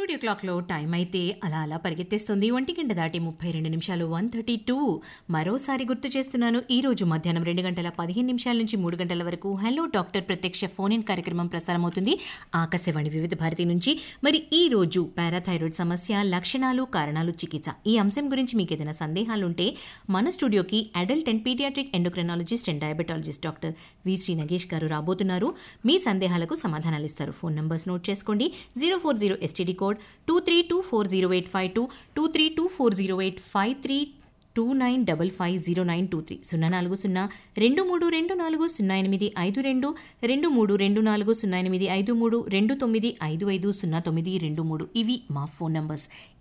studio క్లాక్లో time అయితే అలా అలా పరిగెత్తేస్తుంది ఒంటి గంట దాటి ముప్పై రెండు నిమిషాలు వన్ థర్టీ టూ మరోసారి గుర్తు చేస్తున్నాను ఈ రోజు మధ్యాహ్నం రెండు గంటల పదిహేను నిమిషాల నుంచి మూడు గంటల వరకు హలో డాక్టర్ ప్రత్యక్ష ఫోన్ ఇన్ కార్యక్రమం ప్రసారమవుతుంది ఆకాశవాణి వివిధ భారతి నుంచి మరి ఈ రోజు పారాథైరాయిడ్ సమస్య లక్షణాలు కారణాలు చికిత్స ఈ అంశం గురించి మీకు ఏదైనా సందేహాలు ఉంటే మన స్టూడియోకి adult and paediatric endocrinologist and diabetologist doctor V Sri Nagesh garu రాబోతున్నారు మీ సందేహాలకు సమాధానాలు ఇస్తారు ఫోన్ నంబర్స్ నోట్ చేసుకోండి zero four zero STD code two three two four zero eight five two two three two four zero eight five three two nine double five zero nine two three సున్నా నాలుగు సున్నా రెండు మూడు రెండు నాలుగు సున్నా ఎనిమిది ఐదు రెండు రెండు మూడు రెండు నాలుగు సున్నా ఎనిమిది ఐదు మూడు రెండు తొమ్మిది ఐదు ఐదు సున్నా తొమ్మిది రెండు మూడు ఇవి మా ఫోన్ నంబర్స్